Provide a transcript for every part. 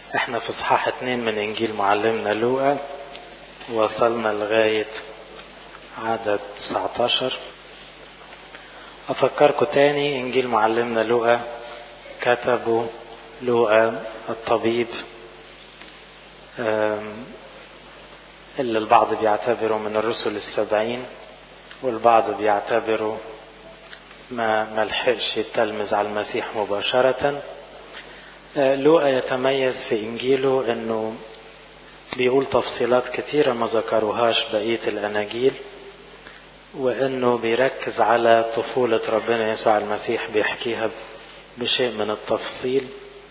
احنا في اصحاح اتنين من انجيل معلمنا لوقا وصلنا لغاية عدد 19 افكركم تاني انجيل معلمنا لوقا كتبوا لوقا الطبيب اللي البعض بيعتبره من الرسل السبعين والبعض بيعتبره ما ملحقش يتلمذ على المسيح مباشرة لوقا يتميز في انجيله انه بيقول تفصيلات كتيرة ما ذكروهاش بقية الاناجيل وانه بيركز على طفولة ربنا يسوع المسيح بيحكيها بشيء من التفصيل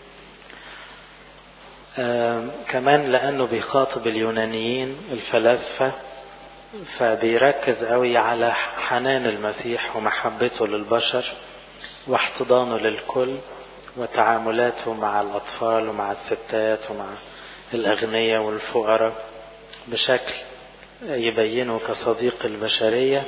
كمان لانه بيخاطب اليونانيين الفلاسفة فبيركز قوي على حنان المسيح ومحبته للبشر واحتضانه للكل وتعاملاته مع الأطفال ومع الستات ومع الأغنياء والفقراء بشكل يبينه كصديق البشرية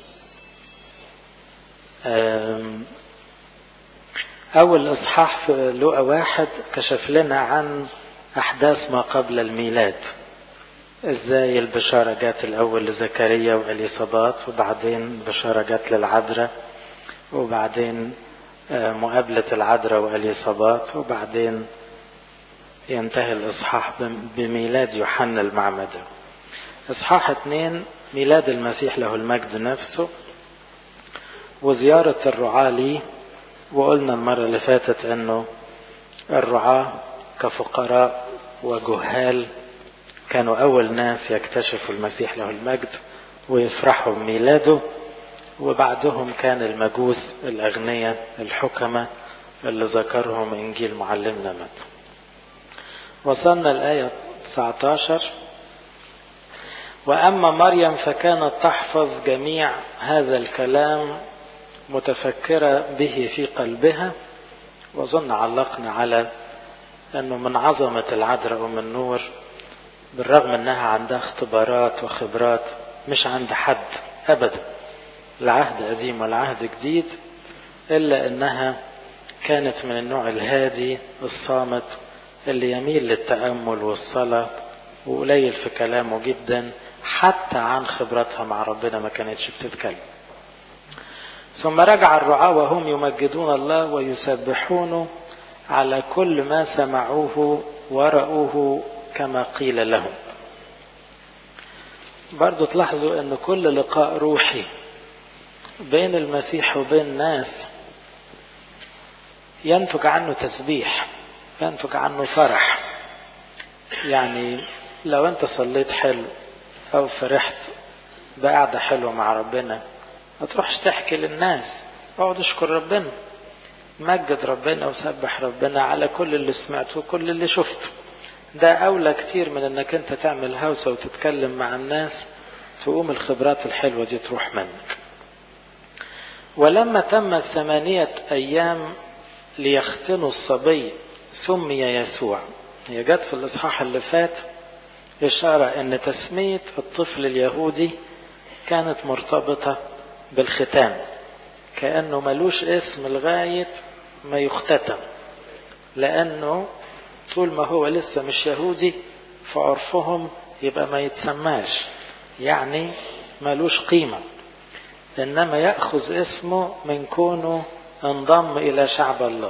أول إصحاح في لوقا واحد كشف لنا عن أحداث ما قبل الميلاد ازاي البشارة جات الأول لزكريا وإليصابات وبعدين البشارة جات للعذراء وبعدين مقابلة العذراء وإليصابات وبعدين ينتهي الإصحاح بميلاد يوحنا المعمدة إصحاح اثنين ميلاد المسيح له المجد نفسه وزيارة الرعاة ليه وقلنا المرة اللي فاتت أنه الرعاة كفقراء وجهال كانوا أول ناس يكتشفوا المسيح له المجد ويفرحوا بميلاده وبعدهم كان المجوس الأغنياء الحكمة اللي ذكرهم إنجيل معلمنا متى وصلنا الآية 19 وأما مريم فكانت تحفظ جميع هذا الكلام متفكرة به في قلبها وظن علقنا على أنه من عظمة العذراء ومن نور بالرغم أنها عندها اختبارات وخبرات مش عند حد أبدا العهد قديم والعهد جديد إلا أنها كانت من النوع الهادي الصامت اللي يميل للتأمل والصلاة وقليل في كلامه جدا حتى عن خبرتها مع ربنا ما كانتش بتتكلم ثم رجع الرعاة وهم يمجدون الله ويسبحونه على كل ما سمعوه ورأوه كما قيل لهم برضو تلاحظوا ان كل لقاء روحي بين المسيح وبين الناس ينتج عنه تسبيح ينتج عنه فرح يعني لو انت صليت حلو او فرحت بقعدة حلوة مع ربنا ما تروحش تحكي للناس اقعد اشكر ربنا مجد ربنا وسبح ربنا على كل اللي سمعته وكل اللي شفته ده أولى كتير من أنك أنت تعمل هوسة وتتكلم مع الناس تقوم الخبرات الحلوة دي تروح منك ولما تم ثمانية أيام ليختنوا الصبي سمي يسوع هي جت في الإصحاح اللي فات إشارة أن تسمية الطفل اليهودي كانت مرتبطة بالختان كأنه ملوش اسم لغاية ما يختتم لأنه طول ما هو لسه مش يهودي في عرفهم يبقى ما يتسماش يعني ملوش قيمة إنما يأخذ اسمه من كونه انضم إلى شعب الله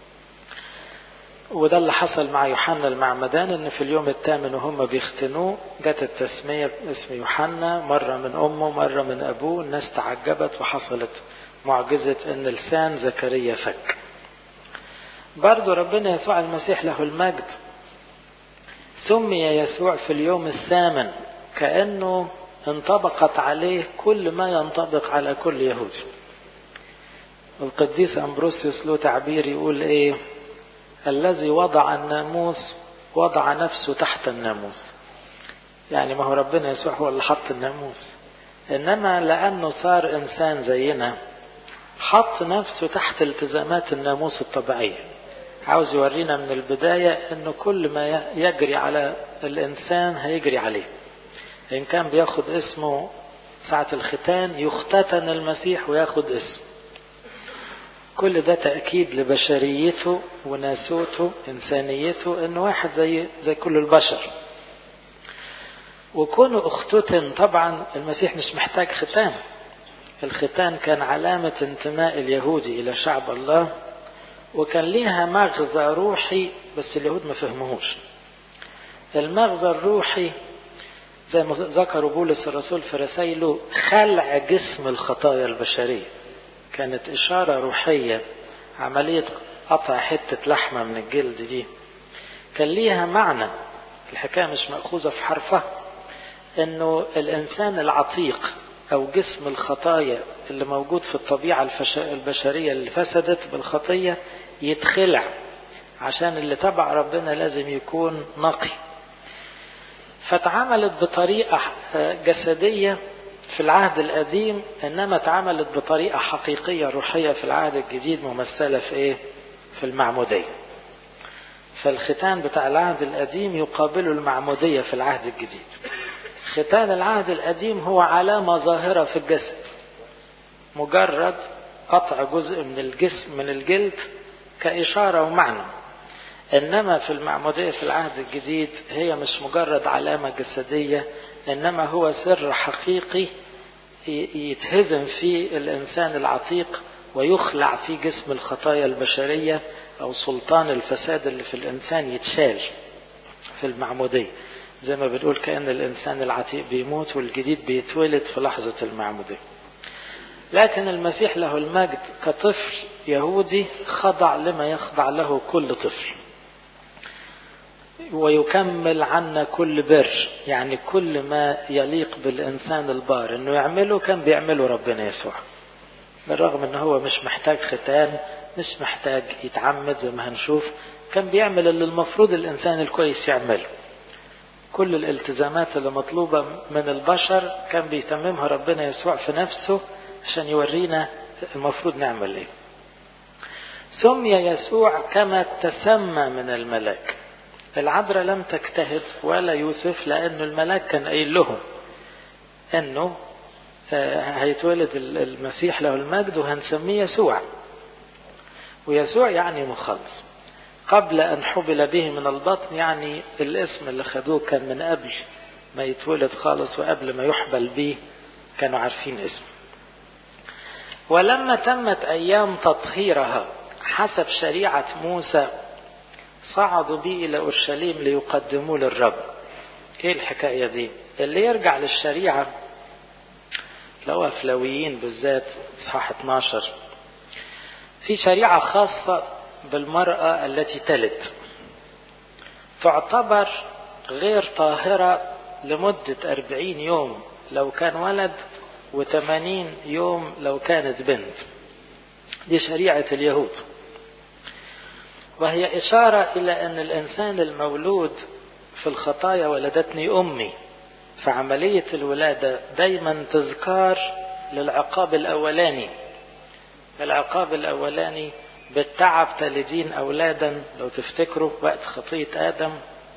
وده اللي حصل مع يوحنا المعمدان ان في اليوم الثامن وهم بيختنوه جت التسمية باسم يوحنا مرة من امه مرة من ابوه الناس تعجبت وحصلت معجزة ان لسان زكريا فك برضو ربنا يسوع المسيح له المجد سمي يسوع في اليوم الثامن كأنه انطبقت عليه كل ما ينطبق على كل يهودي القديس أمبروسيوس له تعبير يقول ايه الذي وضع الناموس وضع نفسه تحت الناموس يعني ما هو ربنا يسوع هو اللي حط الناموس انما لانه صار انسان زينا حط نفسه تحت التزامات الناموس الطبيعيه عاوز يورينا من البداية انه كل ما يجري على الانسان هيجري عليه ان كان بياخد اسمه ساعة الختان يختتن المسيح وياخد اسم كل ده تأكيد لبشريته وناسوته إنسانيته إنه واحد زي زي كل البشر وكونه أختتن طبعا المسيح مش محتاج ختان الختان كان علامة انتماء اليهودي إلى شعب الله وكان ليها مغزى روحي بس اليهود ما فهموهوش المغزى الروحي زي ما ذكروا بولس الرسول في رسائله خلع جسم الخطايا البشرية كانت إشارة روحية عملية قطع حتة لحمة من الجلد دي كان ليها معنى الحكاية مش مأخوذة في حرفها انه الانسان العتيق او جسم الخطايا اللي موجود في الطبيعة البشرية اللي فسدت بالخطية يتخلع عشان اللي تبع ربنا لازم يكون نقي فاتعملت بطريقة جسدية في العهد القديم انما اتعملت بطريقة حقيقية روحية في العهد الجديد ممثلة في ايه في المعمودية فالختان بتاع العهد القديم يقابله المعمودية في العهد الجديد ختان العهد القديم هو علامة ظاهرة في الجسد مجرد قطع جزء من الجسم من الجلد كإشارة ومعنى إنما في المعمودية في العهد الجديد هي مش مجرد علامة جسدية إنما هو سر حقيقي يتهزم فيه الإنسان العتيق ويخلع في جسم الخطايا البشرية أو سلطان الفساد اللي في الإنسان يتشال في المعمودية زي ما بنقول كأن الإنسان العتيق بيموت والجديد بيتولد في لحظة المعمودية لكن المسيح له المجد كطفل يهودي خضع لما يخضع له كل طفل ويكمل عنا كل بر يعني كل ما يليق بالإنسان البار انه يعمله كان بيعمله ربنا يسوع بالرغم ان هو مش محتاج ختان مش محتاج يتعمد زي ما هنشوف كان بيعمل اللي المفروض الإنسان الكويس يعمله كل الالتزامات اللي مطلوبة من البشر كان بيتممها ربنا يسوع في نفسه عشان يورينا المفروض نعمل ايه سمي يسوع كما تسمى من الملاك العذراء لم تجتهد ولا يوسف لأن الملاك كان قايل لهم انه هيتولد المسيح له المجد وهنسميه يسوع ويسوع يعني مخلص قبل أن حبل به من البطن يعني الاسم اللي خدوه كان من قبل ما يتولد خالص وقبل ما يحبل به كانوا عارفين اسمه ولما تمت أيام تطهيرها حسب شريعة موسى صعدوا به إلى أورشليم ليقدموه للرب إيه الحكاية دي اللي يرجع للشريعة لو أفلويين بالذات إصحاح 12 في شريعة خاصة بالمرأة التي تلد تعتبر غير طاهرة لمدة أربعين يوم لو كان ولد وثمانين يوم لو كانت بنت دي شريعة اليهود وهي إشارة إلى أن الإنسان المولود في الخطايا ولدتني أمي فعملية الولادة دايما تذكار للعقاب الأولاني العقاب الأولاني بالتعب تلدين أولادا لو تفتكروا وقت خطية آدم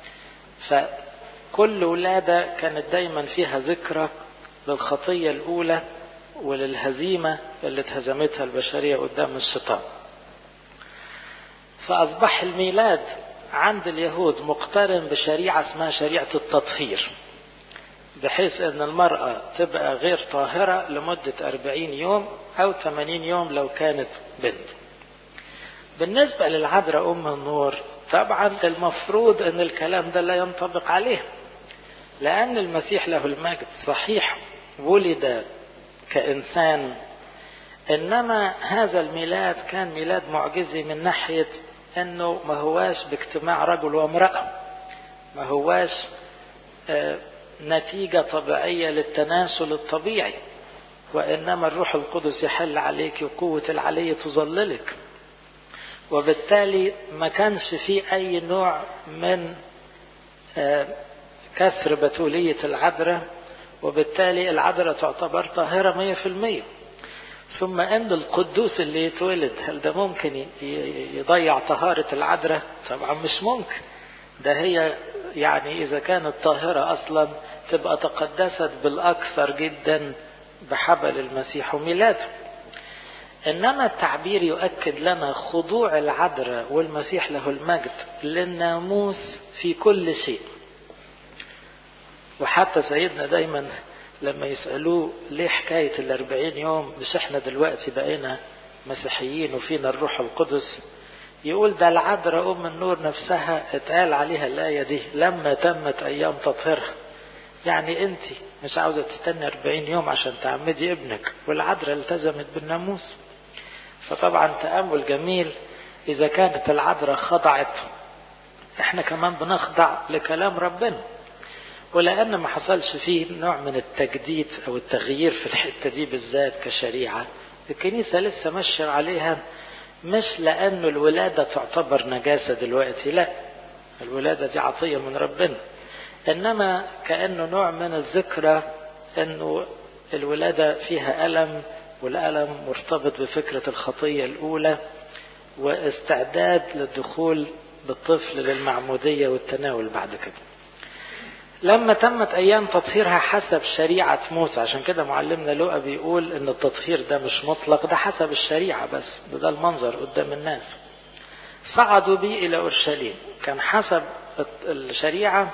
فكل ولادة كانت دايما فيها ذكرى للخطية الأولى وللهزيمة اللي اتهزمتها البشرية قدام الشيطان فأصبح الميلاد عند اليهود مقترن بشريعة اسمها شريعة التطهير بحيث ان المرأة تبقى غير طاهرة لمدة أربعين يوم أو ثمانين يوم لو كانت بنت بالنسبة للعذراء أم النور طبعا المفروض أن الكلام ده لا ينطبق عليه لأن المسيح له المجد صحيح ولد كإنسان إنما هذا الميلاد كان ميلاد معجزي من ناحية أنه ما هواش باجتماع رجل وامرأة ما هواش آه نتيجة طبيعية للتناسل الطبيعي وإنما الروح القدس يحل عليك وقوة العلي تظللك وبالتالي ما كانش في أي نوع من كسر بتولية العذراء وبالتالي العذراء تعتبر طاهرة مية في المية ثم أن القدوس اللي يتولد هل ده ممكن يضيع طهارة العذراء طبعا مش ممكن ده هي يعني إذا كانت طاهرة أصلا تبقى تقدست بالأكثر جدا بحبل المسيح وميلاده إنما التعبير يؤكد لنا خضوع العذراء والمسيح له المجد للناموس في كل شيء وحتى سيدنا دايما لما يسألوه ليه حكاية الأربعين يوم مش احنا دلوقتي بقينا مسيحيين وفينا الروح القدس يقول ده العذراء أم النور نفسها اتقال عليها الآية دي لما تمت أيام تطهيرها يعني أنت مش عاوزة تستنى 40 يوم عشان تعمدي ابنك والعذراء التزمت بالناموس فطبعا تأمل جميل إذا كانت العذراء خضعت احنا كمان بنخضع لكلام ربنا ولأن ما حصلش فيه نوع من التجديد أو التغيير في الحتة دي بالذات كشريعة الكنيسة لسه ماشية عليها مش لأن الولادة تعتبر نجاسة دلوقتي لا الولادة دي عطية من ربنا إنما كأنه نوع من الذكرى أنه الولادة فيها ألم والألم مرتبط بفكرة الخطية الأولى واستعداد للدخول بالطفل للمعمودية والتناول بعد كده لما تمت أيام تطهيرها حسب شريعة موسى عشان كده معلمنا لوقا بيقول إن التطهير ده مش مطلق ده حسب الشريعة بس ده, ده المنظر قدام الناس صعدوا بي إلى أورشليم كان حسب الشريعة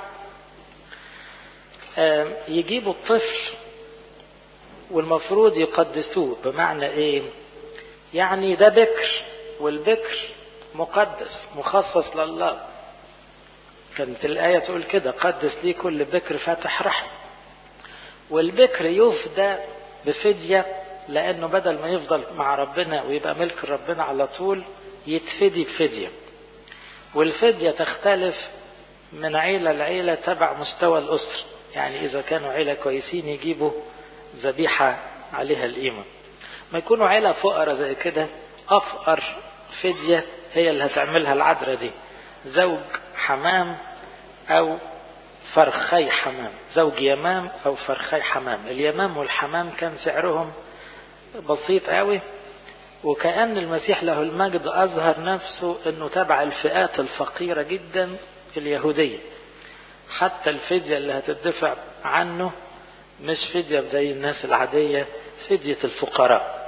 يجيبوا الطفل والمفروض يقدسوه بمعنى ايه يعني ده بكر والبكر مقدس مخصص لله كانت الآية تقول كده قدس لي كل بكر فاتح رحم والبكر يفدى بفدية لأنه بدل ما يفضل مع ربنا ويبقى ملك ربنا على طول يتفدي بفدية والفدية تختلف من عيلة لعيلة تبع مستوى الأسر يعني إذا كانوا عيلة كويسين يجيبوا ذبيحة عليها القيمة ما يكونوا عيلة فقراء زي كده أفقر فدية هي اللي هتعملها العذراء دي زوج حمام أو فرخي حمام زوج يمام أو فرخي حمام اليمام والحمام كان سعرهم بسيط قوي وكأن المسيح له المجد أظهر نفسه أنه تبع الفئات الفقيرة جدا اليهودية حتى الفدية اللي هتدفع عنه مش فدية زي الناس العادية فدية الفقراء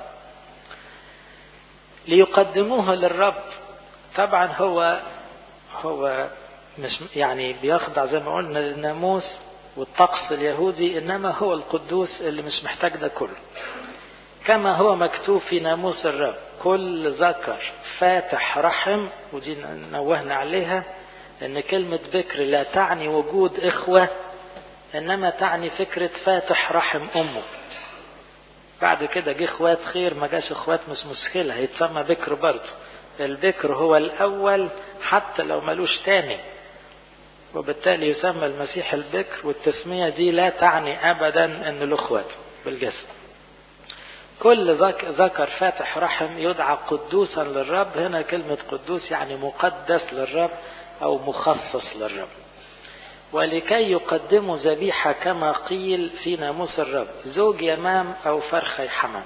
ليقدموها للرب طبعا هو هو مش يعني بيخضع زي ما قلنا للناموس والطقس اليهودي انما هو القدوس اللي مش محتاج ده كله كما هو مكتوب في ناموس الرب كل ذكر فاتح رحم ودي نوهنا عليها ان كلمة بكر لا تعني وجود اخوة انما تعني فكرة فاتح رحم امه بعد كده جه اخوات خير ما جاش اخوات مش مشكلة هيتسمى بكر برضه البكر هو الاول حتى لو ملوش تاني وبالتالي يسمى المسيح البكر والتسمية دي لا تعني ابدا ان له اخوات بالجسد كل ذكر فاتح رحم يدعى قدوسا للرب هنا كلمة قدوس يعني مقدس للرب او مخصص للرب ولكي يقدموا ذبيحة كما قيل في ناموس الرب زوج يمام أو فرخي حمام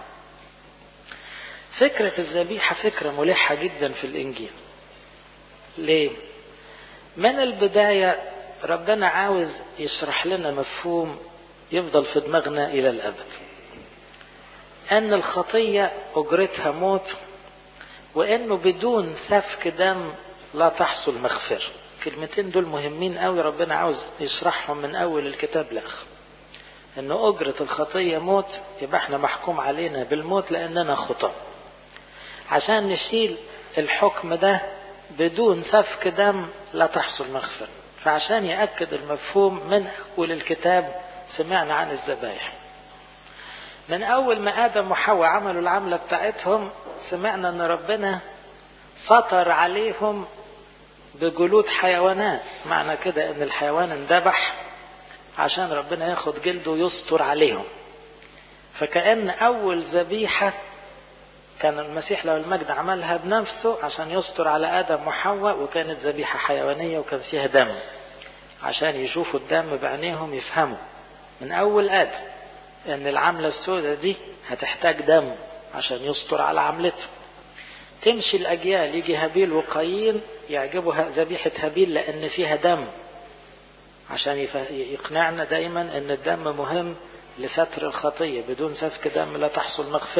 فكرة الذبيحة فكرة ملحة جدا في الإنجيل ليه؟ من البداية ربنا عاوز يشرح لنا مفهوم يفضل في دماغنا إلى الأبد أن الخطية أجرتها موت وأنه بدون سفك دم لا تحصل مغفرة الكلمتين دول مهمين قوي ربنا عاوز يشرحهم من اول الكتاب لاخر ان اجرة الخطية موت يبقى احنا محكوم علينا بالموت لاننا خطاة عشان نشيل الحكم ده بدون سفك دم لا تحصل مغفرة فعشان يأكد المفهوم من اول الكتاب سمعنا عن الذبايح من اول ما ادم وحواء عملوا العملة بتاعتهم سمعنا ان ربنا سطر عليهم بجلود حيوانات معنى كده ان الحيوان اندبح عشان ربنا ياخد جلده ويستر عليهم فكأن اول ذبيحة كان المسيح له المجد عملها بنفسه عشان يستر على ادم وحواء وكانت ذبيحة حيوانية وكان فيها دم عشان يشوفوا الدم بعينيهم يفهموا من اول ادم ان العملة السوداء دي هتحتاج دم عشان يستر على عملته تمشي الأجيال يجي هابيل وقايين يعجبوا ذبيحة هابيل لأن فيها دم عشان يقنعنا دايما أن الدم مهم لستر الخطية بدون سفك دم لا تحصل مغفرة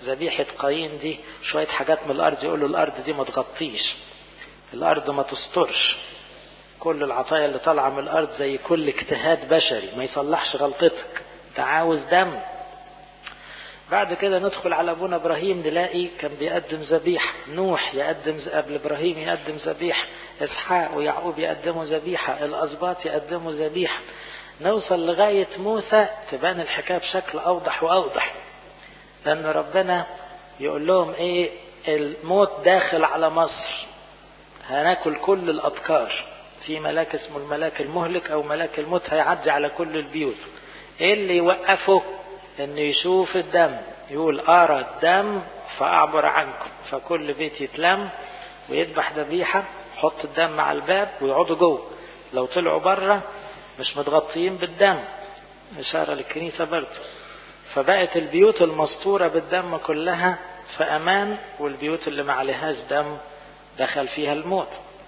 ذبيحة قايين دي شوية حاجات من الأرض يقول له الأرض دي ما تغطيش الأرض ما تسترش كل العطايا اللي طالعة من الأرض زي كل اجتهاد بشري ما يصلحش غلطتك انت عاوز دم بعد كده ندخل على ابونا ابراهيم نلاقي كان بيقدم ذبيحه نوح يقدم قبل ابراهيم يقدم ذبيحه اسحاق ويعقوب يقدموا ذبيحه الاسباط يقدموا ذبيحه نوصل لغايه موسى تبان الحكايه بشكل اوضح واوضح لان ربنا يقول لهم ايه الموت داخل على مصر هناكل كل الابكار في ملاك اسمه الملاك المهلك او ملاك الموت هيعدي على كل البيوت ايه اللي يوقفه انه يشوف الدم يقول ارى الدم فاعبر عنكم فكل بيت يتلم ويذبح ذبيحه حط الدم على الباب ويقعدوا جوه لو طلعوا بره مش متغطيين بالدم اشاره للكنيسه برضه فبقت البيوت المسطوره بالدم كلها في امان والبيوت اللي ما عليهاش دم دخل فيها الموت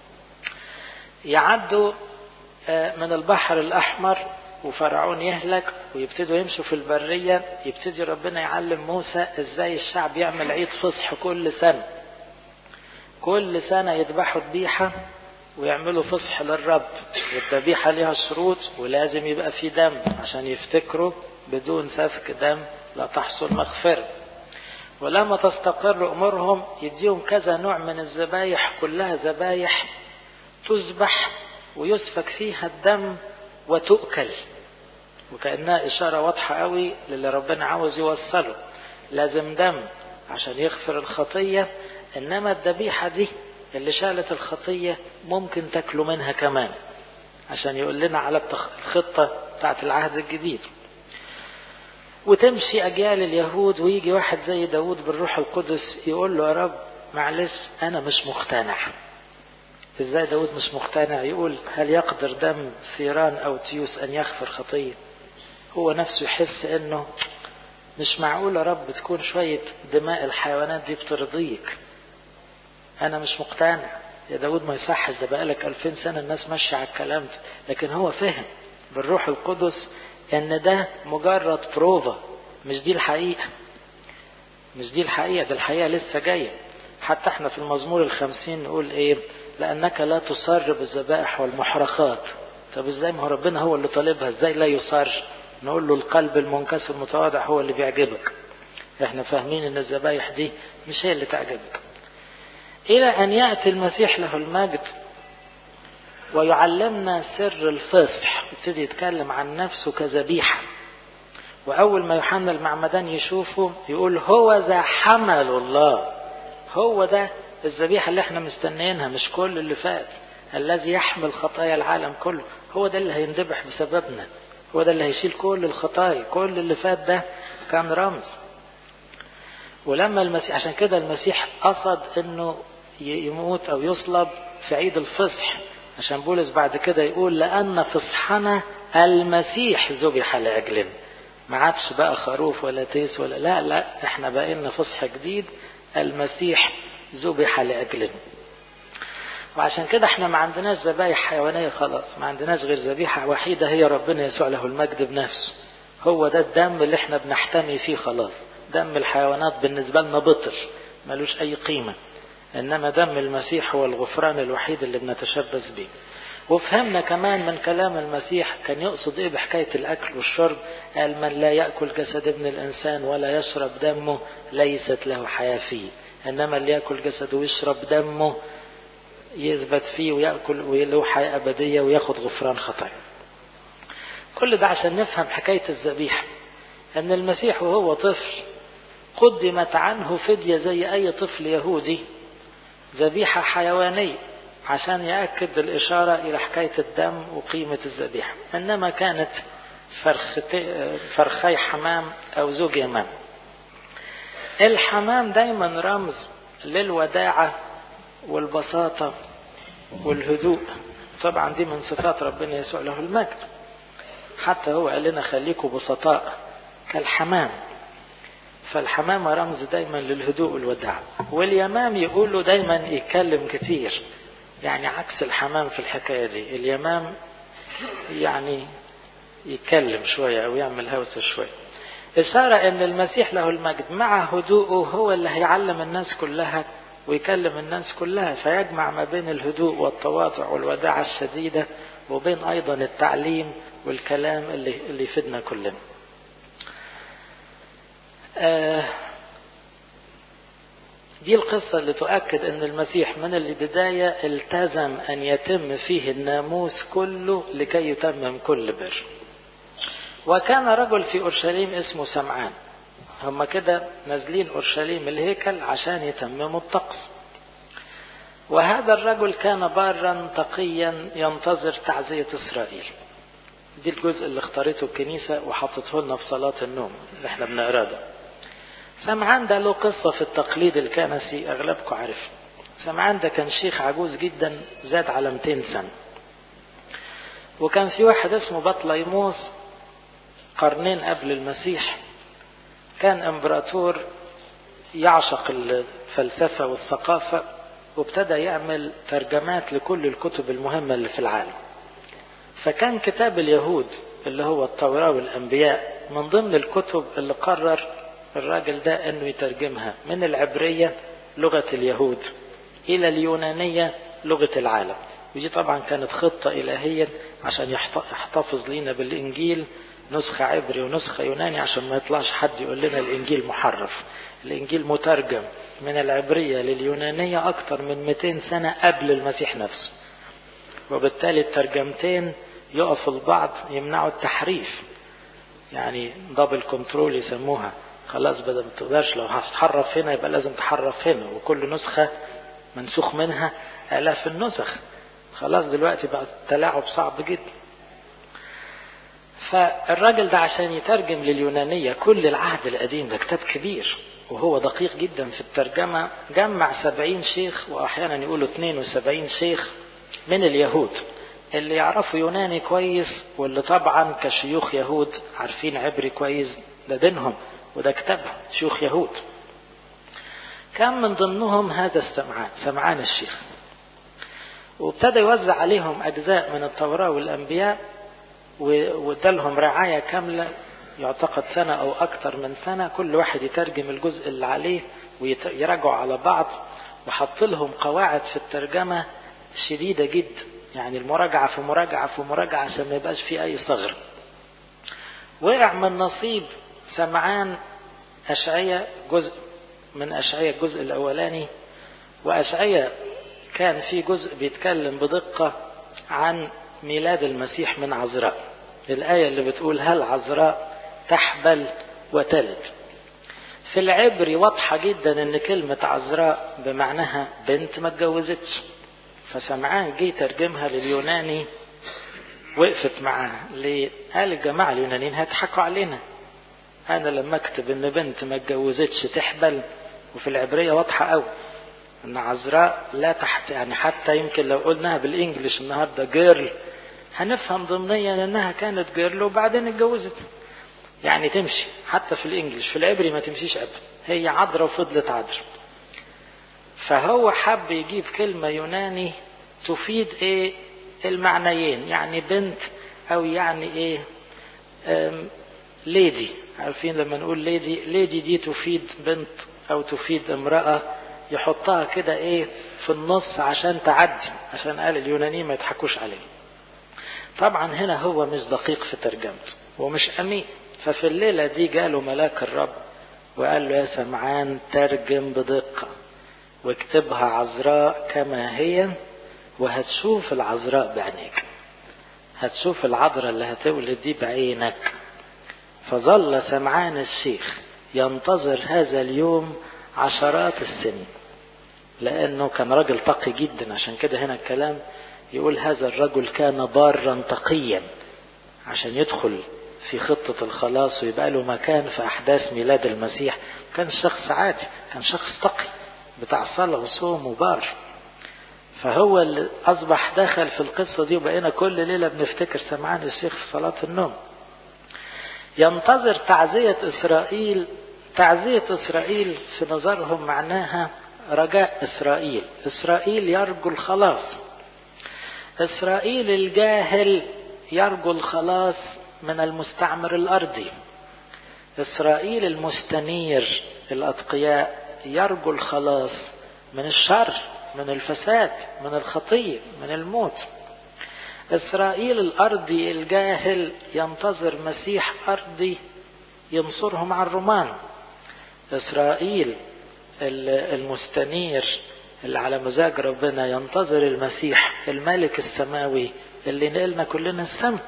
يعدوا من البحر الاحمر وفرعون يهلك ويبتدوا يمشوا في البرية يبتدي ربنا يعلم موسى ازاي الشعب يعمل عيد فصح كل سنة كل سنة يذبحوا ذبيحة ويعملوا فصح للرب والذبيحة ليها شروط ولازم يبقى في دم عشان يفتكروا بدون سفك دم لا تحصل مغفرة ولما تستقر أمورهم يديهم كذا نوع من الذبايح كلها ذبايح تذبح ويسفك فيها الدم وتؤكل وكأنها إشارة واضحة قوي للي ربنا عاوز يوصله لازم دم عشان يغفر الخطية إنما الذبيحة دي اللي شالت الخطية ممكن تاكلوا منها كمان عشان يقول لنا على الخطة بتاعت العهد الجديد وتمشي أجيال اليهود ويجي واحد زي داود بالروح القدس يقول له يا رب معلش أنا مش مقتنع ازاي داود مش مقتنع يقول هل يقدر دم ثيران او تيوس ان يغفر خطيه هو نفسه يحس انه مش معقول يا رب تكون شوية دماء الحيوانات دي بترضيك انا مش مقتنع يا داود ما يصحش ده بقالك ألفين سنة الناس ماشية على الكلام ده لكن هو فهم بالروح القدس ان ده مجرد بروفا مش دي الحقيقة مش دي الحقيقة ده الحقيقة لسه جاية حتى احنا في المزمور الخمسين نقول ايه لأنك لا تصر بالذبائح والمحرقات طب ازاي ما هو ربنا هو اللي طالبها ازاي لا يصر نقول له القلب المنكسر المتواضع هو اللي بيعجبك احنا فاهمين ان الذبايح دي مش هي اللي تعجبك الى ان يأتي المسيح له المجد ويعلمنا سر الفصح يبتدي يتكلم عن نفسه كذبيحة وأول ما يوحنا المعمدان يشوفه يقول هو ذا حمل الله هو ده الذبيحة اللي احنا مستنيينها مش كل اللي فات الذي يحمل خطايا العالم كله هو ده اللي هيندبح بسببنا هو ده اللي هيشيل كل الخطايا كل اللي فات ده كان رمز ولما المسيح عشان كده المسيح قصد انه يموت او يصلب في عيد الفصح عشان بولس بعد كده يقول لان فصحنا المسيح ذبح لاجلنا ما عادش بقى خروف ولا تيس ولا لا لا احنا بقى لنا فصح جديد المسيح ذبح لاجلنا وعشان كده احنا ما عندناش ذبايح حيوانيه خلاص ما عندناش غير ذبيحه وحيده هي ربنا يسوع له المجد بنفسه هو ده الدم اللي احنا بنحتمي فيه خلاص دم الحيوانات بالنسبه لنا بطر ملوش اي قيمه انما دم المسيح هو الغفران الوحيد اللي بنتشبث به وفهمنا كمان من كلام المسيح كان يقصد ايه بحكايه الاكل والشرب قال من لا ياكل جسد ابن الانسان ولا يشرب دمه ليست له حياه فيه انما اللي ياكل جسده ويشرب دمه يثبت فيه ويأكل وله حياة أبدية وياخد غفران خطايا كل ده عشان نفهم حكاية الذبيحة أن المسيح وهو طفل قدمت عنه فدية زي أي طفل يهودي ذبيحة حيوانية عشان يأكد الإشارة إلى حكاية الدم وقيمة الذبيحة إنما كانت فرخي حمام أو زوج يمام الحمام دايما رمز للوداعة والبساطة والهدوء طبعا دي من صفات ربنا يسوع له المجد حتى هو قال لنا خليكم بسطاء كالحمام فالحمامة رمز دايما للهدوء والوداع واليمام يقولوا دايما يتكلم كتير يعني عكس الحمام في الحكاية دي اليمام يعني يتكلم شوية أو يعمل هوسة شوية إشارة أن المسيح له المجد مع هدوءه هو اللي هيعلم الناس كلها ويكلم الناس كلها فيجمع ما بين الهدوء والتواضع والوداعة الشديدة وبين أيضا التعليم والكلام اللي, اللي يفيدنا كلنا آه دي القصة اللي تؤكد أن المسيح من البداية التزم أن يتم فيه الناموس كله لكي يتمم كل بر وكان رجل في أورشليم اسمه سمعان هم كده نازلين أورشليم الهيكل عشان يتمموا الطقس وهذا الرجل كان بارا تقيا ينتظر تعزية إسرائيل دي الجزء اللي اختارته الكنيسة وحطته لنا في صلاة النوم اللي احنا بنقراه ده سمعان ده له قصة في التقليد الكنسي أغلبكم عارف سمعان ده كان شيخ عجوز جدا زاد على 200 سنة وكان في واحد اسمه بطليموس قرنين قبل المسيح كان امبراطور يعشق الفلسفة والثقافة وابتدى يعمل ترجمات لكل الكتب المهمة اللي في العالم فكان كتاب اليهود اللي هو التوراة والأنبياء من ضمن الكتب اللي قرر الراجل ده انه يترجمها من العبرية لغة اليهود الى اليونانية لغة العالم ودي طبعا كانت خطة الهية عشان يحتفظ لنا بالانجيل نسخة عبري ونسخة يوناني عشان ما يطلعش حد يقول لنا الانجيل محرف الانجيل مترجم من العبرية لليونانية اكتر من 200 سنة قبل المسيح نفسه وبالتالي الترجمتين يقفوا البعض يمنعوا التحريف يعني دبل كنترول يسموها خلاص بدل ما تقدرش لو هتحرف هنا يبقى لازم تحرف هنا وكل نسخة منسوخ منها آلاف النسخ خلاص دلوقتي بقى التلاعب صعب جدا فالراجل ده عشان يترجم لليونانية كل العهد القديم ده كتاب كبير وهو دقيق جدا في الترجمة جمع سبعين شيخ وأحيانا يقولوا 72 شيخ من اليهود اللي يعرفوا يوناني كويس واللي طبعا كشيوخ يهود عارفين عبري كويس ده دينهم وده كتابهم شيوخ يهود كان من ضمنهم هذا السمعان سمعان الشيخ وابتدى يوزع عليهم أجزاء من التوراة والأنبياء وادالهم رعاية كاملة يعتقد سنة أو أكثر من سنة كل واحد يترجم الجزء اللي عليه ويراجعوا على بعض وحط لهم قواعد في الترجمة شديدة جدا يعني المراجعة في مراجعة في مراجعة عشان ما يبقاش في أي ثغر وقع من نصيب سمعان أشعية جزء من أشعية الجزء الأولاني وأشعية كان في جزء بيتكلم بدقة عن ميلاد المسيح من عذراء الآية اللي بتقول هل عذراء تحبل وتلد في العبري واضحة جدا ان كلمة عذراء بمعناها بنت ما اتجوزتش فسمعان جه ترجمها لليوناني وقفت معاه ليه؟ قال الجماعة اليونانيين هيضحكوا علينا انا لما اكتب ان بنت ما اتجوزتش تحبل وفي العبرية واضحة قوي ان عذراء لا تحت يعني حتى يمكن لو قلناها بالانجلش النهارده جيرل هنفهم ضمنيا انها كانت جيرل وبعدين اتجوزت يعني تمشي حتى في الانجليش في العبري ما تمشيش ابدا هي عذراء وفضلت عذراء فهو حب يجيب كلمة يوناني تفيد ايه المعنيين يعني بنت او يعني ايه ليدي عارفين لما نقول ليدي ليدي دي تفيد بنت او تفيد امرأة يحطها كده ايه في النص عشان تعدي عشان قال اليونانيين ما يضحكوش عليه طبعا هنا هو مش دقيق في ترجمته ومش امين ففي الليلة دي جاله ملاك الرب وقال له يا سمعان ترجم بدقة واكتبها عذراء كما هي وهتشوف العذراء بعينيك هتشوف العذراء اللي هتولد دي بعينك فظل سمعان الشيخ ينتظر هذا اليوم عشرات السنين لأنه كان رجل تقي جدا عشان كده هنا الكلام يقول هذا الرجل كان بارا تقيا عشان يدخل في خطة الخلاص ويبقى له مكان في أحداث ميلاد المسيح كان شخص عادي كان شخص تقي بتاع صلاة وصوم وبار فهو اللي أصبح دخل في القصة دي وبقينا كل ليلة بنفتكر سمعان الشيخ في صلاة النوم ينتظر تعزية إسرائيل تعزية إسرائيل في نظرهم معناها رجاء إسرائيل إسرائيل يرجو الخلاص إسرائيل الجاهل يرجو الخلاص من المستعمر الأرضي إسرائيل المستنير الأتقياء يرجو الخلاص من الشر من الفساد من الخطية من الموت إسرائيل الأرضي الجاهل ينتظر مسيح أرضي ينصرهم على الرومان إسرائيل المستنير اللي على مزاج ربنا ينتظر المسيح الملك السماوي اللي نقلنا كلنا السماء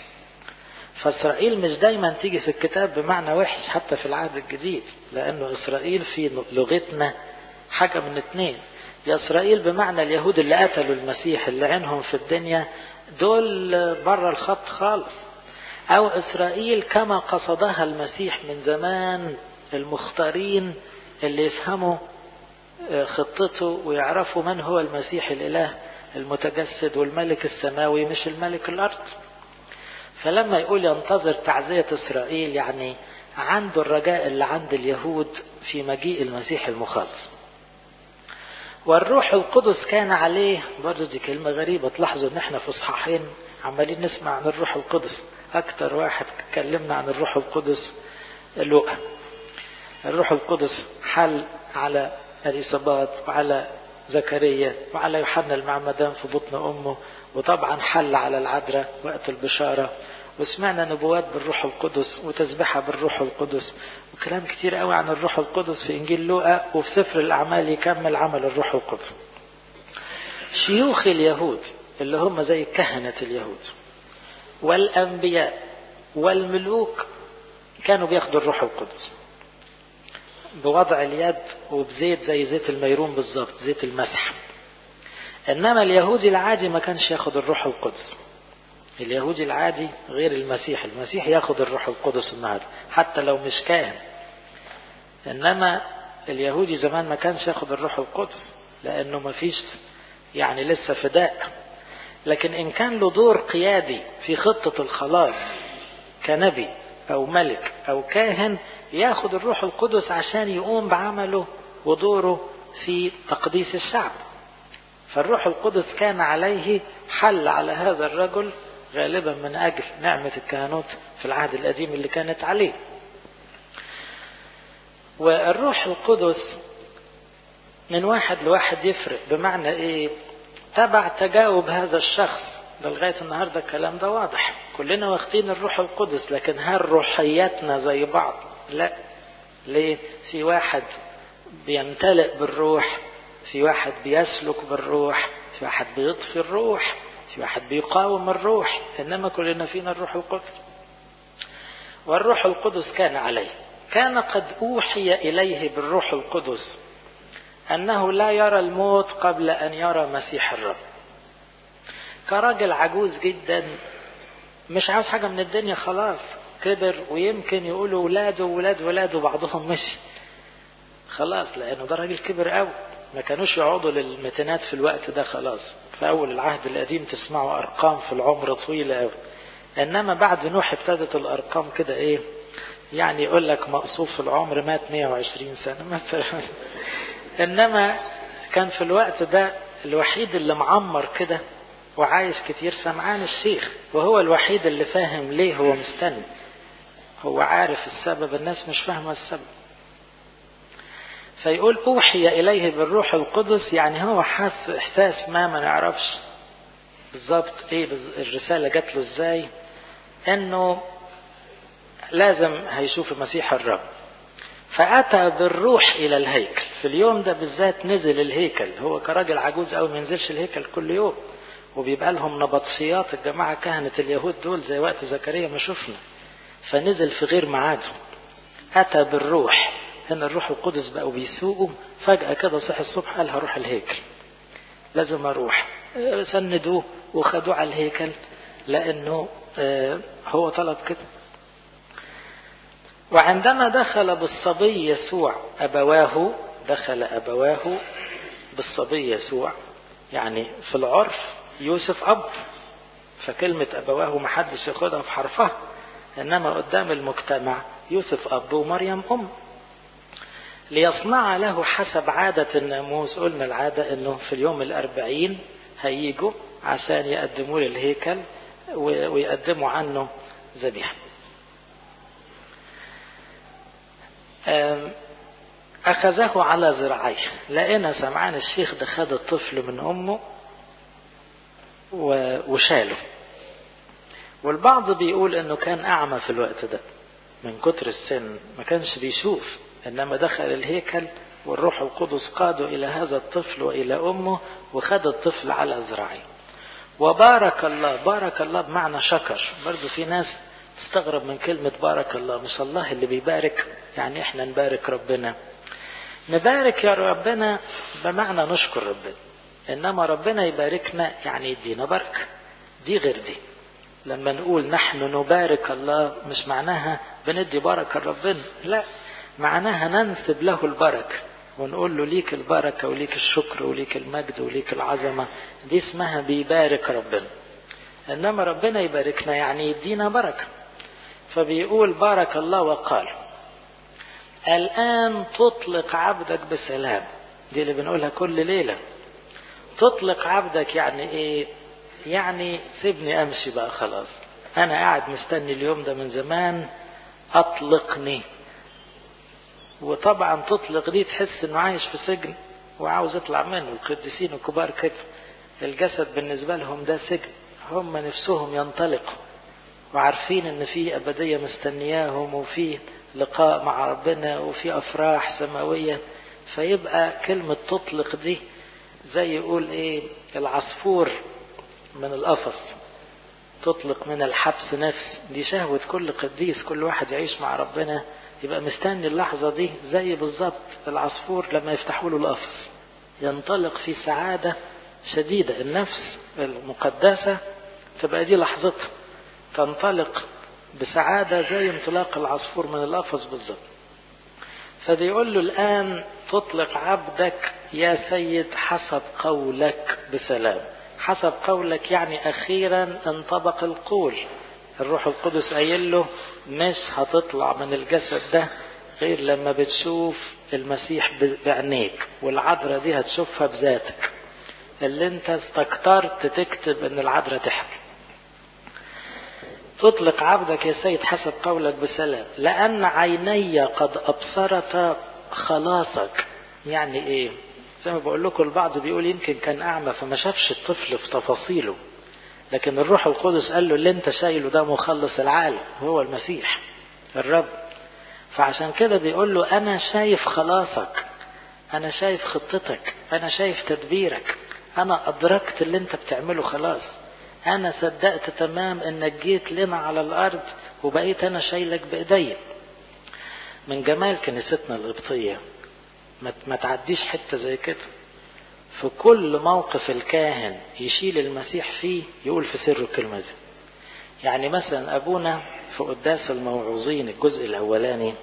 فإسرائيل مش دايما تيجي في الكتاب بمعنى وحش حتى في العهد الجديد لأنه إسرائيل في لغتنا حاجة من اتنين يا إسرائيل بمعنى اليهود اللي قتلوا المسيح اللي عينهم في الدنيا دول بره الخط خالص أو إسرائيل كما قصدها المسيح من زمان المختارين اللي يفهموا خطته ويعرفوا من هو المسيح الإله المتجسد والملك السماوي مش الملك الأرض فلما يقول ينتظر تعزية إسرائيل يعني عنده الرجاء اللي عند اليهود في مجيء المسيح المخلص والروح القدس كان عليه برضه دي كلمة غريبة تلاحظوا ان احنا في اصحاحين عمالين نسمع عن الروح القدس اكتر واحد اتكلمنا عن الروح القدس لوقا الروح القدس حل على اليصابات وعلى زكريا وعلى يوحنا المعمدان في بطن امه وطبعا حل على العذراء وقت البشارة وسمعنا نبوات بالروح القدس وتسبحة بالروح القدس وكلام كتير قوي عن الروح القدس في انجيل لوقا وفي سفر الاعمال يكمل عمل الروح القدس شيوخ اليهود اللي هم زي كهنة اليهود والانبياء والملوك كانوا بياخدوا الروح القدس بوضع اليد وبزيت زي زيت الميرون بالظبط زيت المسح انما اليهودي العادي ما كانش ياخد الروح القدس اليهودي العادي غير المسيح المسيح ياخد الروح القدس النهارده حتى لو مش كاهن انما اليهودي زمان ما كانش ياخد الروح القدس لانه ما فيش يعني لسه فداء لكن ان كان له دور قيادي في خطة الخلاص كنبي او ملك او كاهن ياخد الروح القدس عشان يقوم بعمله ودوره في تقديس الشعب فالروح القدس كان عليه حل على هذا الرجل غالبا من أجل نعمة الكهنوت في العهد القديم اللي كانت عليه والروح القدس من واحد لواحد يفرق بمعنى ايه تبع تجاوب هذا الشخص لغاية النهاردة الكلام ده واضح كلنا واخدين الروح القدس لكن هل روحياتنا زي بعض لا ليه في واحد بيمتلئ بالروح في واحد بيسلك بالروح في واحد بيطفي الروح في واحد بيقاوم الروح انما كلنا فينا الروح القدس والروح القدس كان عليه كان قد اوحي اليه بالروح القدس انه لا يرى الموت قبل ان يرى مسيح الرب كراجل عجوز جدا مش عاوز حاجه من الدنيا خلاص كبر ويمكن يقولوا ولاده ولاد ولاده بعضهم مشي خلاص لانه ده راجل كبر قوي ما كانوش يقعدوا للمتينات في الوقت ده خلاص في أول العهد القديم تسمعوا أرقام في العمر طويلة أوي إنما بعد نوح ابتدت الأرقام كده إيه يعني يقول لك مقصوف في العمر مات 120 سنة مثلا إنما كان في الوقت ده الوحيد اللي معمر كده وعايش كتير سمعان الشيخ وهو الوحيد اللي فاهم ليه هو مستني هو عارف السبب الناس مش فاهمة السبب فيقول أوحي إليه بالروح القدس يعني هو حس إحساس ما ما نعرفش بالظبط إيه الرسالة جات له إزاي إنه لازم هيشوف المسيح الرب فأتى بالروح إلى الهيكل في اليوم ده بالذات نزل الهيكل هو كراجل عجوز أو ما ينزلش الهيكل كل يوم وبيبقى لهم نبطشيات الجماعة كهنة اليهود دول زي وقت زكريا ما شفنا فنزل في غير ميعاده أتى بالروح هنا الروح القدس بقوا بيسوقوا فجأة كده صحي الصبح قال هروح الهيكل لازم أروح سندوه وخدوه على الهيكل لأنه هو طلب كده وعندما دخل بالصبي يسوع أبواه دخل أبواه بالصبي يسوع يعني في العرف يوسف أب فكلمة أبواه محدش ياخدها في حرفها إنما قدام المجتمع يوسف أب ومريم أم ليصنع له حسب عادة الناموس قلنا العادة انه في اليوم الاربعين هيجوا عشان يقدموا له الهيكل ويقدموا عنه ذبيحة أخذه على ذراعيه لقينا سمعان الشيخ ده خد الطفل من أمه وشاله والبعض بيقول انه كان اعمى في الوقت ده من كتر السن ما كانش بيشوف انما دخل الهيكل والروح القدس قاده الى هذا الطفل والى امه وخد الطفل على ذراعيه وبارك الله بارك الله بمعنى شكر برضه في ناس تستغرب من كلمة بارك الله مش الله اللي بيبارك يعني احنا نبارك ربنا نبارك يا ربنا بمعنى نشكر ربنا انما ربنا يباركنا يعني يدينا بركة دي غير دي لما نقول نحن نبارك الله مش معناها بندي بركة لربنا لا معناها ننسب له البركة ونقول له ليك البركة وليك الشكر وليك المجد وليك العظمة دي اسمها بيبارك ربنا انما ربنا يباركنا يعني يدينا بركة فبيقول بارك الله وقال الآن تطلق عبدك بسلام دي اللي بنقولها كل ليلة تطلق عبدك يعني ايه يعني سيبني امشي بقى خلاص انا قاعد مستني اليوم ده من زمان اطلقني وطبعا تطلق دي تحس انه عايش في سجن وعاوز يطلع منه القديسين الكبار كده الجسد بالنسبة لهم ده سجن هم نفسهم ينطلقوا وعارفين ان في ابدية مستنياهم وفي لقاء مع ربنا وفي افراح سماوية فيبقى كلمة تطلق دي زي يقول ايه العصفور من القفص تطلق من الحبس نفس دي شهوة كل قديس كل واحد يعيش مع ربنا يبقى مستني اللحظة دي زي بالظبط العصفور لما يفتحوا له القفص ينطلق في سعادة شديدة النفس المقدسة تبقى دي لحظتها تنطلق بسعادة زي انطلاق العصفور من القفص بالظبط فبيقول له الآن تطلق عبدك يا سيد حسب قولك بسلام حسب قولك يعني أخيرا انطبق القول الروح القدس قايل له مش هتطلع من الجسد ده غير لما بتشوف المسيح بعينيك والعذراء دي هتشوفها بذاتك اللي انت استكترت تكتب ان العذراء تحمل تطلق عبدك يا سيد حسب قولك بسلام لأن عيني قد أبصرت خلاصك يعني ايه زي ما بقول لكم البعض بيقول يمكن كان أعمى فما شافش الطفل في تفاصيله لكن الروح القدس قال له اللي انت شايله ده مخلص العالم هو المسيح الرب فعشان كده بيقول له أنا شايف خلاصك أنا شايف خطتك أنا شايف تدبيرك أنا أدركت اللي أنت بتعمله خلاص أنا صدقت تمام إنك جيت لنا على الأرض وبقيت أنا شايلك بإيديا من جمال كنيستنا القبطية ما تعديش حتة زي كده في كل موقف الكاهن يشيل المسيح فيه يقول في سر الكلمة دي يعني مثلا أبونا في قداس الموعوظين الجزء الأولاني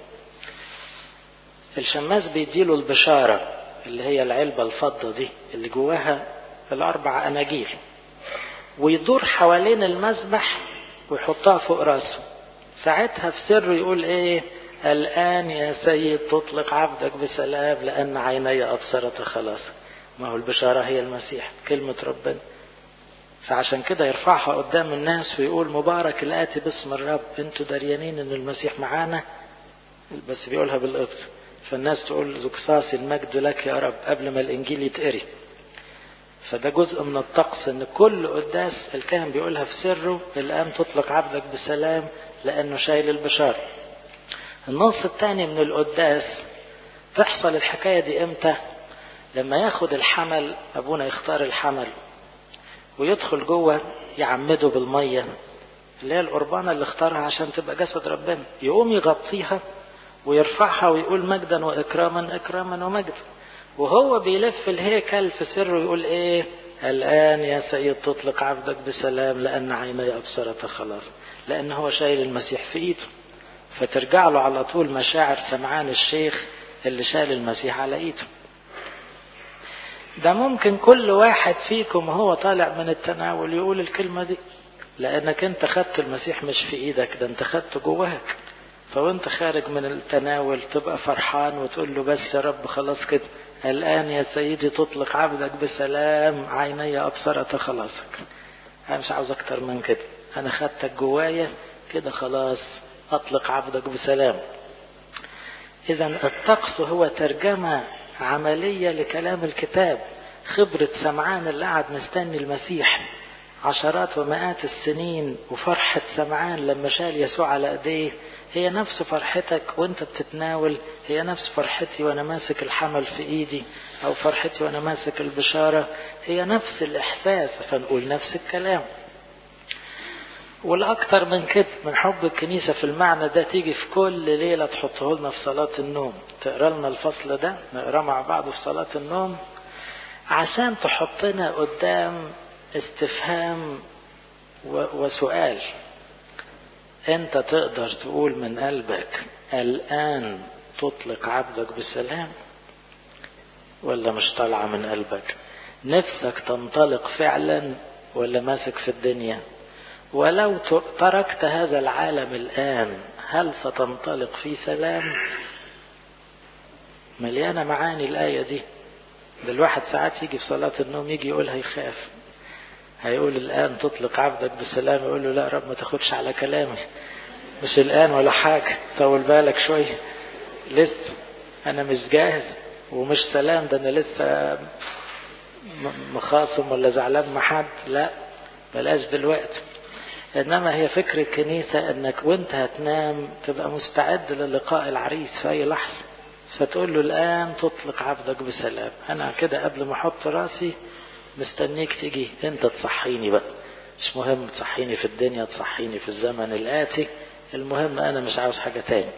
الشماس بيديله البشارة اللي هي العلبة الفضة دي اللي جواها الأربع أناجيل ويدور حوالين المذبح ويحطها فوق راسه ساعتها في سر يقول ايه الآن يا سيد تطلق عبدك بسلام لأن عيني أبصرت خلاصك ما هو البشارة هي المسيح كلمة ربنا فعشان كده يرفعها قدام الناس ويقول مبارك الآتي باسم الرب انتوا دريانين ان المسيح معانا بس بيقولها بالقبط فالناس تقول زكساس المجد لك يا رب قبل ما الانجيل يتقري فده جزء من الطقس ان كل قداس الكاهن بيقولها في سره الان تطلق عبدك بسلام لانه شايل البشارة النص الثاني من القداس تحصل الحكاية دي امتى لما ياخد الحمل ابونا يختار الحمل ويدخل جوه يعمده بالمية اللي هي القربانة اللي اختارها عشان تبقى جسد ربنا يقوم يغطيها ويرفعها ويقول مجدا واكراما اكراما ومجدا وهو بيلف الهيكل في سره يقول ايه الان يا سيد تطلق عبدك بسلام لان عيني ابصرت خلاص لان هو شايل المسيح في ايده فترجع له على طول مشاعر سمعان الشيخ اللي شال المسيح على ايده ده ممكن كل واحد فيكم وهو طالع من التناول يقول الكلمة دي لانك انت خدت المسيح مش في ايدك ده انت خدته جواك فوانت خارج من التناول تبقى فرحان وتقول له بس يا رب خلاص كده الآن يا سيدي تطلق عبدك بسلام عيني أبصرت خلاصك أنا مش عاوز أكتر من كده أنا خدتك جوايا كده خلاص أطلق عبدك بسلام إذا الطقس هو ترجمة عملية لكلام الكتاب خبرة سمعان اللي قعد مستني المسيح عشرات ومئات السنين وفرحة سمعان لما شال يسوع على ايديه هي نفس فرحتك وانت بتتناول هي نفس فرحتي وانا ماسك الحمل في ايدي او فرحتي وانا ماسك البشارة هي نفس الاحساس فنقول نفس الكلام والاكتر من كده من حب الكنيسة في المعنى ده تيجي في كل ليلة تحطه لنا في صلاة النوم تقرا لنا الفصل ده نقراه مع بعض في صلاة النوم عشان تحطنا قدام استفهام وسؤال انت تقدر تقول من قلبك الان تطلق عبدك بسلام ولا مش طالعه من قلبك نفسك تنطلق فعلا ولا ماسك في الدنيا ولو تركت هذا العالم الان هل ستنطلق في سلام مليانه معاني الايه دي ده الواحد ساعات يجي في صلاه النوم يجي يقولها يخاف هيقول الآن تطلق عبدك بسلام يقول له لا رب ما تاخدش على كلامي مش الآن ولا حاجة طول بالك شوية لسه أنا مش جاهز ومش سلام ده أنا لسه مخاصم ولا زعلان مع حد لا بلاش دلوقتي إنما هي فكر الكنيسة إنك وأنت هتنام تبقى مستعد للقاء العريس في أي لحظة فتقول له الآن تطلق عبدك بسلام أنا كده قبل ما أحط راسي مستنيك تيجي انت تصحيني بقى مش مهم تصحيني في الدنيا تصحيني في الزمن الآتي المهم أنا مش عاوز حاجة تاني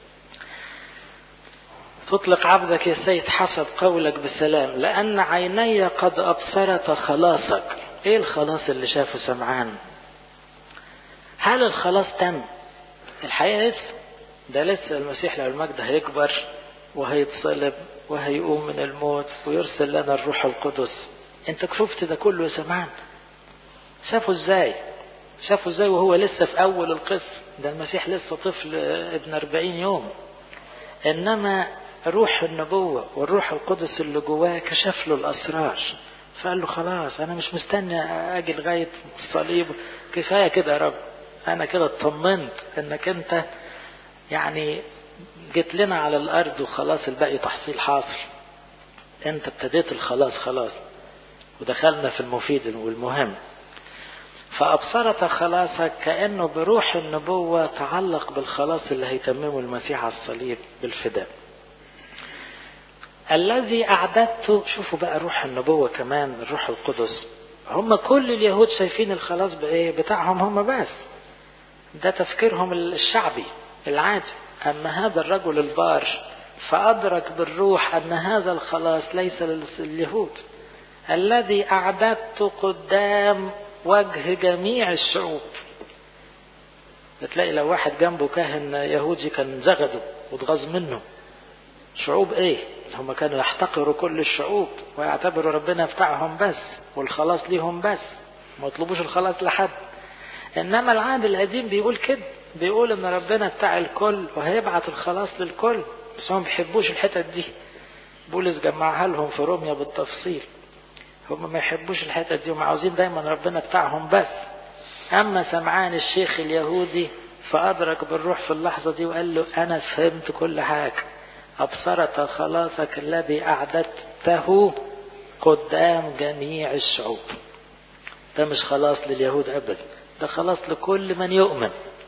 تطلق عبدك يا سيد حسب قولك بسلام لأن عيني قد أبصرت خلاصك إيه الخلاص اللي شافه سمعان هل الخلاص تم الحقيقة لسه ده لسه المسيح لو المجد هيكبر وهيتصلب وهيقوم من الموت ويرسل لنا الروح القدس انت شفت ده كله يا سمعان شافه ازاي شافه ازاي وهو لسه في اول القصة ده المسيح لسه طفل ابن أربعين يوم انما روح النبوة والروح القدس اللي جواه كشف له الاسرار فقال له خلاص انا مش مستني اجي لغاية الصليب كفاية كده يا رب انا كده اطمنت انك انت يعني جيت لنا على الارض وخلاص الباقي تحصيل حاصل انت ابتديت الخلاص خلاص ودخلنا في المفيد والمهم فأبصرت خلاصك كأنه بروح النبوة تعلق بالخلاص اللي هيتممه المسيح على الصليب بالفداء الذي أعددته شوفوا بقى روح النبوة كمان الروح القدس هم كل اليهود شايفين الخلاص بإيه بتاعهم هم بس ده تفكيرهم الشعبي العادي أما هذا الرجل البار فأدرك بالروح أن هذا الخلاص ليس لليهود الذي أعددت قدام وجه جميع الشعوب بتلاقي لو واحد جنبه كاهن يهودي كان زغده واتغاظ منه شعوب ايه هم كانوا يحتقروا كل الشعوب ويعتبروا ربنا بتاعهم بس والخلاص ليهم بس ما يطلبوش الخلاص لحد انما العهد القديم بيقول كده بيقول ان ربنا بتاع الكل وهيبعت الخلاص للكل بس هم ما بيحبوش الحتت دي بولس جمعها لهم في روميا بالتفصيل هم ما يحبوش الحتت دي هم عاوزين دايما ربنا بتاعهم بس اما سمعان الشيخ اليهودي فادرك بالروح في اللحظة دي وقال له انا فهمت كل حاجة ابصرت خلاصك الذي اعددته قدام جميع الشعوب ده مش خلاص لليهود ابدا ده خلاص لكل من يؤمن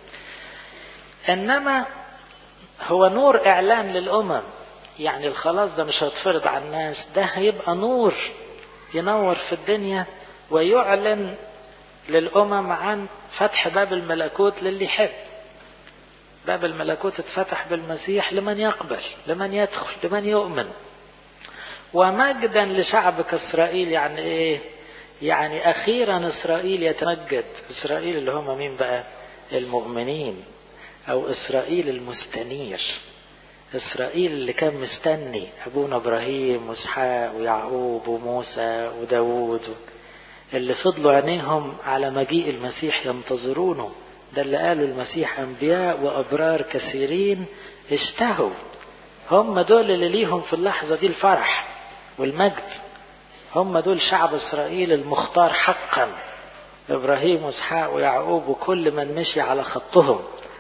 انما هو نور اعلان للامم يعني الخلاص ده مش هيتفرض على الناس ده هيبقى نور ينور في الدنيا ويعلن للأمم عن فتح باب الملكوت للي يحب باب الملكوت اتفتح بالمسيح لمن يقبل لمن يدخل لمن يؤمن ومجدا لشعبك إسرائيل يعني إيه يعني أخيرا إسرائيل يتمجد إسرائيل اللي هم مين بقى المؤمنين أو إسرائيل المستنير إسرائيل اللي كان مستني أبونا إبراهيم وإسحاق ويعقوب وموسى وداوود اللي فضلوا عينيهم على مجيء المسيح ينتظرونه ده اللي قالوا المسيح أنبياء وأبرار كثيرين اشتهوا هم دول اللي ليهم في اللحظة دي الفرح والمجد هم دول شعب إسرائيل المختار حقا إبراهيم وإسحاق ويعقوب وكل من مشي على خطهم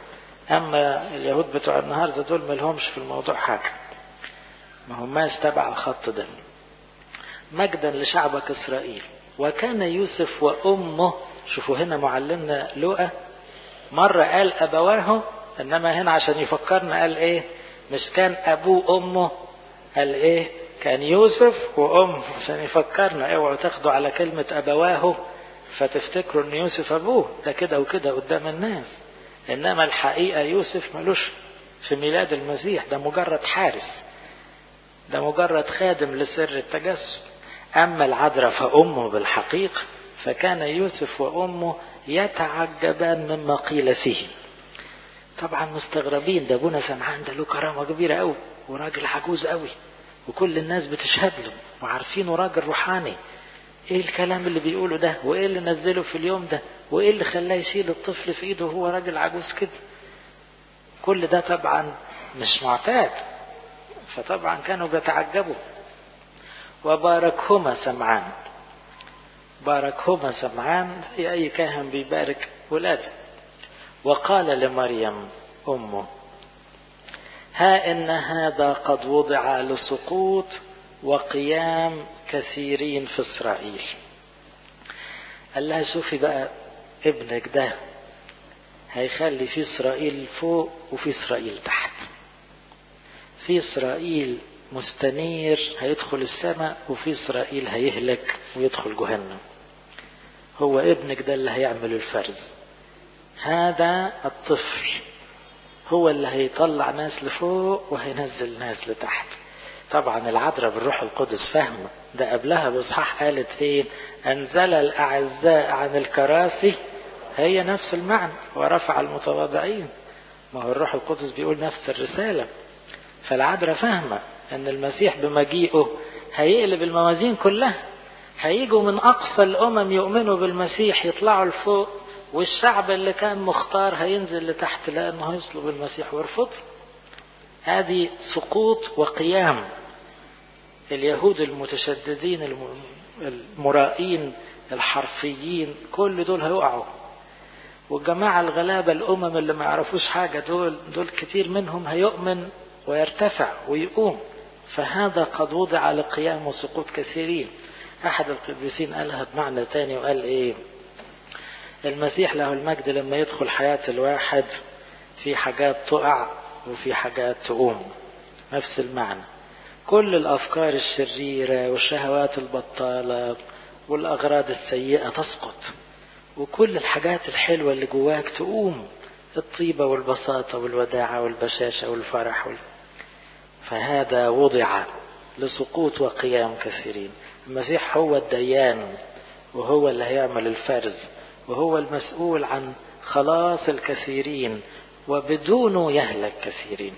أما اليهود بتوع النهاردة دول ما لهمش في الموضوع حاجة ما هماش تبع الخط ده مجدا لشعبك إسرائيل وكان يوسف وأمه شوفوا هنا معلمنا لوقا مرة قال أبواه إنما هنا عشان يفكرنا قال إيه مش كان أبوه أمه قال إيه كان يوسف وأمه عشان يفكرنا اوعوا تاخدوا على كلمة أبواه فتفتكروا إن يوسف أبوه ده كده وكده قدام الناس إنما الحقيقة يوسف ملوش في ميلاد المسيح ده مجرد حارس ده مجرد خادم لسر التجسد أما العذراء فأمه بالحقيقة فكان يوسف وأمه يتعجبان مما قيل فيه طبعا مستغربين ده ابونا سمعان ده له كرامة كبيرة قوي وراجل عجوز قوي وكل الناس بتشهد له وعارفينه راجل روحاني ايه الكلام اللي بيقوله ده وايه اللي نزله في اليوم ده وايه اللي خلاه يشيل الطفل في ايده وهو راجل عجوز كده كل ده طبعا مش معتاد فطبعا كانوا بيتعجبوا وباركهما سمعان باركهما سمعان في أي كاهن بيبارك ولاده وقال لمريم أمه ها إن هذا قد وضع لسقوط وقيام كثيرين في إسرائيل قال لها شوفي بقى ابنك ده هيخلي في إسرائيل فوق وفي إسرائيل تحت في إسرائيل مستنير هيدخل السماء وفي إسرائيل هيهلك ويدخل جهنم هو ابنك ده اللي هيعمل الفرز هذا الطفل هو اللي هيطلع ناس لفوق وهينزل ناس لتحت طبعا العذراء بالروح القدس فاهمة ده قبلها بصحاح قالت ايه انزل الاعزاء عن الكراسي هي نفس المعنى ورفع المتواضعين ما هو الروح القدس بيقول نفس الرسالة فالعذراء فاهمة ان المسيح بمجيئه هيقلب الموازين كلها هيجوا من اقصى الامم يؤمنوا بالمسيح يطلعوا لفوق والشعب اللي كان مختار هينزل لتحت لانه هيصلب المسيح ويرفضه هذه سقوط وقيام اليهود المتشددين المرائين الحرفيين كل دول هيقعوا والجماعة الغلابة الأمم اللي ما يعرفوش حاجة دول دول كتير منهم هيؤمن ويرتفع ويقوم فهذا قد وضع لقيام وسقوط كثيرين أحد القديسين قالها بمعنى تاني وقال إيه المسيح له المجد لما يدخل حياة الواحد في حاجات تقع وفي حاجات تقوم نفس المعنى كل الأفكار الشريرة والشهوات البطالة والأغراض السيئة تسقط وكل الحاجات الحلوة اللي جواك تقوم الطيبة والبساطة والوداعة والبشاشة والفرح وال... فهذا وضع لسقوط وقيام كثيرين المسيح هو الديان وهو اللي هيعمل الفرز وهو المسؤول عن خلاص الكثيرين وبدونه يهلك كثيرين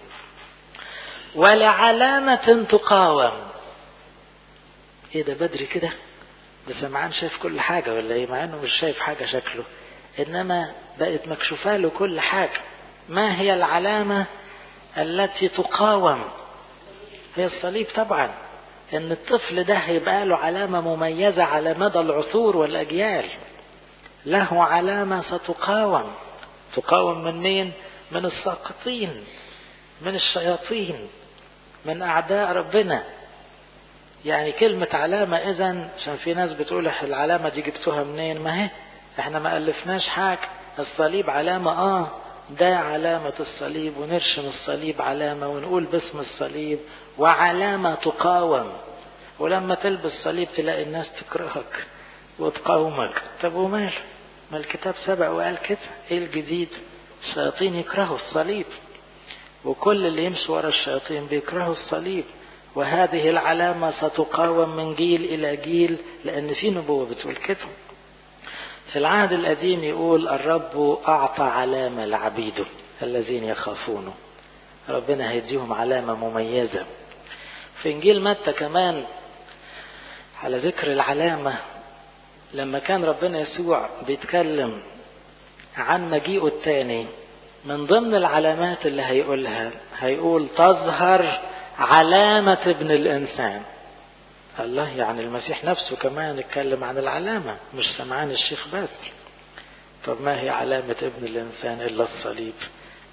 ولعلامة تقاوم ايه ده بدري كده ده سمعان شايف كل حاجة ولا ايه مع انه مش شايف حاجة شكله انما بقت مكشوفة له كل حاجة ما هي العلامة التي تقاوم هي الصليب طبعا ان الطفل ده هيبقى له علامة مميزة على مدى العصور والاجيال له علامة ستقاوم تقاوم من مين من الساقطين من الشياطين من اعداء ربنا يعني كلمة علامة اذا عشان في ناس بتقول العلامة دي جبتوها منين ما هي احنا ما الفناش حاجة الصليب علامة اه ده علامة الصليب ونرشم الصليب علامة ونقول باسم الصليب وعلامة تقاوم ولما تلبس صليب تلاقي الناس تكرهك وتقاومك طب وماله ما الكتاب سبق وقال كده ايه الجديد الشياطين يكرهوا الصليب وكل اللي يمشي ورا الشياطين بيكرهوا الصليب وهذه العلامة ستقاوم من جيل إلى جيل لأن في نبوة بتقول كده في العهد القديم يقول الرب أعطى علامة لعبيده الذين يخافونه ربنا هيديهم علامة مميزة في إنجيل متى كمان على ذكر العلامة لما كان ربنا يسوع بيتكلم عن مجيئه الثاني من ضمن العلامات اللي هيقولها هيقول تظهر علامة ابن الإنسان الله يعني المسيح نفسه كمان اتكلم عن العلامة مش سمعان الشيخ بس طب ما هي علامة ابن الإنسان إلا الصليب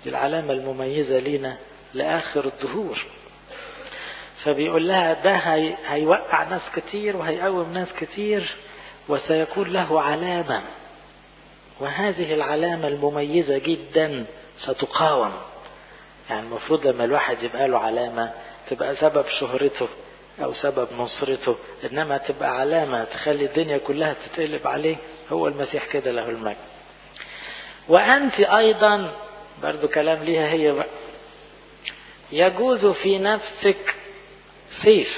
دي العلامة المميزة لينا لآخر الظهور فبيقول لها ده هي هيوقع ناس كتير وهيقوم ناس كتير وسيكون له علامة وهذه العلامة المميزة جدا ستقاوم يعني المفروض لما الواحد يبقى له علامة تبقى سبب شهرته أو سبب نصرته إنما تبقى علامة تخلي الدنيا كلها تتقلب عليه هو المسيح كده له المجد وأنت أيضا برضو كلام ليها هي بقى يجوز في نفسك سيف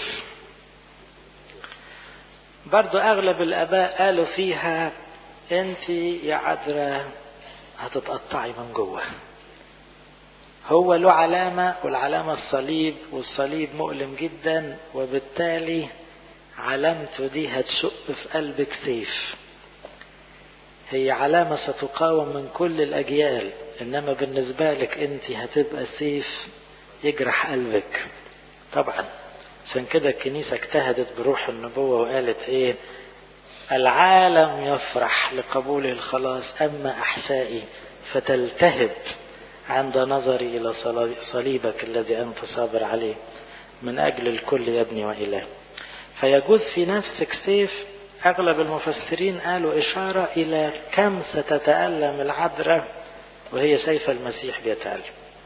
برضو أغلب الآباء قالوا فيها أنت يا عذراء هتتقطعي من جوه هو له علامة والعلامة الصليب والصليب مؤلم جدا وبالتالي علامته دي هتشق في قلبك سيف هي علامة ستقاوم من كل الأجيال إنما بالنسبة لك أنت هتبقى سيف يجرح قلبك طبعا عشان كده الكنيسة اجتهدت بروح النبوة وقالت ايه العالم يفرح لقبول الخلاص أما أحشائي فتلتهب عند نظري إلى صليبك الذي أنت صابر عليه من أجل الكل يا ابني وإله فيجوز في نفسك سيف أغلب المفسرين قالوا إشارة إلى كم ستتألم العذراء وهي سيف المسيح بيتألم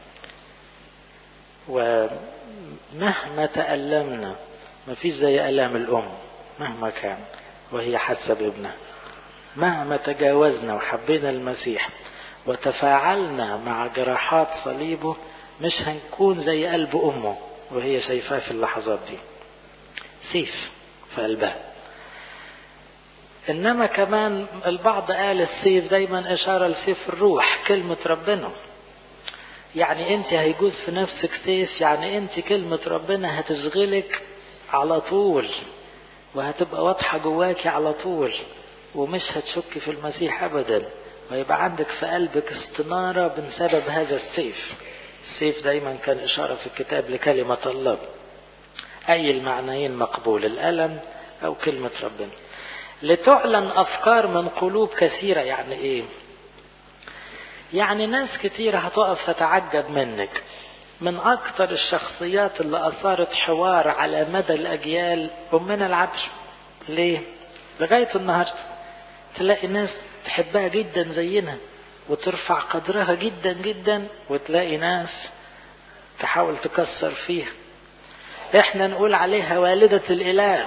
ومهما تألمنا ما فيش زي ألام الأم مهما كان وهي حاسة بابنها مهما تجاوزنا وحبينا المسيح وتفاعلنا مع جراحات صليبه مش هنكون زي قلب أمه وهي شايفاه في اللحظات دي سيف في قلبها إنما كمان البعض قال السيف دايما إشارة لسيف الروح كلمة ربنا يعني أنت هيجوز في نفسك سيف يعني أنت كلمة ربنا هتشغلك على طول وهتبقى واضحة جواكي على طول ومش هتشك في المسيح أبدا ويبقى عندك في قلبك استنارة بسبب هذا السيف السيف دايما كان إشارة في الكتاب لكلمة الله أي المعنيين مقبول الألم أو كلمة ربنا لتعلن أفكار من قلوب كثيرة يعني إيه يعني ناس كثيرة هتقف تتعجب منك من أكثر الشخصيات اللي أثارت حوار على مدى الأجيال أمنا العبش ليه؟ لغاية النهاردة تلاقي ناس تحبها جدا زينا وترفع قدرها جدا جدا وتلاقي ناس تحاول تكسر فيها احنا نقول عليها والدة الإله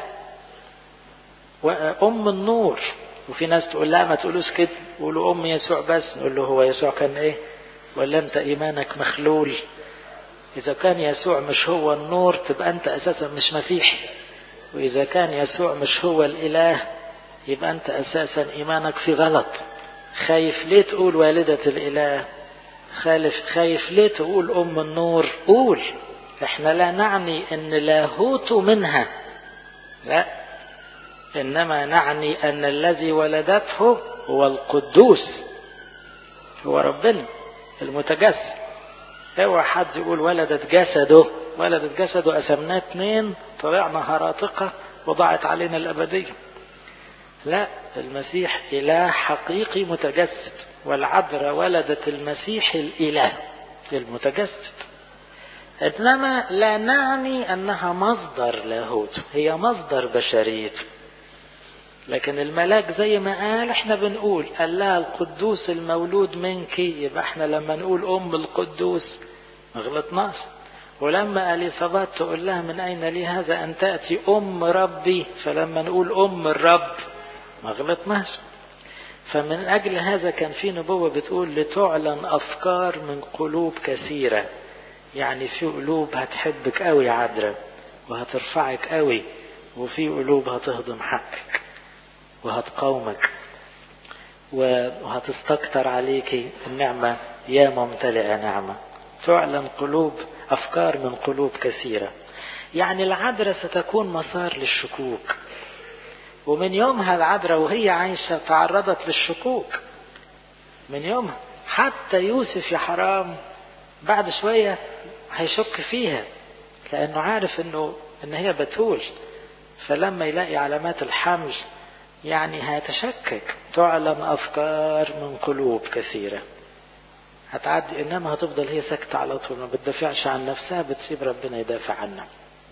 وأم النور وفي ناس تقول لا ما تقولوش كده قولوا أم يسوع بس نقول له هو يسوع كان إيه ولا أنت إيمانك مخلول إذا كان يسوع مش هو النور تبقى أنت أساسا مش مسيحي وإذا كان يسوع مش هو الإله يبقى أنت أساسا إيمانك في غلط خايف ليه تقول والدة الإله خالف خايف ليه تقول أم النور قول احنا لا نعني ان لاهوت منها لا انما نعني ان الذي ولدته هو القدوس هو ربنا المتجسد اوعى حد يقول ولدت جسده ولدت جسده قسمناه اتنين طلعنا هراطقة وضاعت علينا الأبدية لا المسيح إله حقيقي متجسد والعذراء ولدت المسيح الإله المتجسد إنما لا نعني أنها مصدر لاهوت هي مصدر بشريته لكن الملاك زي ما قال احنا بنقول قال لها القدوس المولود منك يبقى احنا لما نقول ام القدوس ما غلطناش ولما اليصابات تقول لها من اين لي هذا ان تاتي ام ربي فلما نقول ام الرب ما غلطناش فمن اجل هذا كان في نبوه بتقول لتعلن افكار من قلوب كثيره يعني في قلوب هتحبك قوي يا عذراء وهترفعك قوي وفي قلوب هتهضم حقك وهتقاومك وهتستكتر عليك النعمة يا ممتلئة نعمة تعلن قلوب أفكار من قلوب كثيرة يعني العذراء ستكون مسار للشكوك ومن يومها العذراء وهي عايشة تعرضت للشكوك من يومها حتى يوسف يا حرام بعد شوية هيشك فيها لأنه عارف أنه أن هي بتول فلما يلاقي علامات الحمل يعني هيتشكك تعلن أفكار من قلوب كثيرة هتعدي انما هتفضل هي ساكتة على طول ما بتدافعش عن نفسها بتسيب ربنا يدافع عنها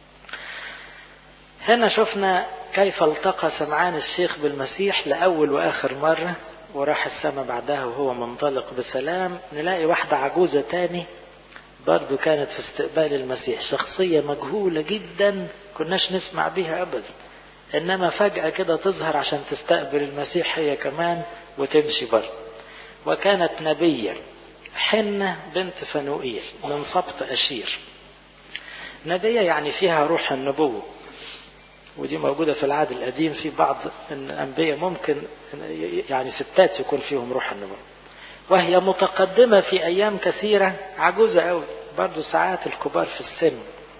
هنا شفنا كيف التقى سمعان الشيخ بالمسيح لأول وآخر مرة وراح السماء بعدها وهو منطلق بسلام نلاقي واحدة عجوزة تاني برضو كانت في استقبال المسيح شخصية مجهولة جدا كناش نسمع بيها أبدا إنما فجأة كده تظهر عشان تستقبل المسيح هي كمان وتمشي برضه وكانت نبية حنة بنت فنوئيل من سبط أشير نبية يعني فيها روح النبوة ودي موجودة في العهد القديم في بعض الأنبياء ممكن يعني ستات يكون فيهم روح النبوة وهي متقدمة في أيام كثيرة عجوزة أوي برضو ساعات الكبار في السن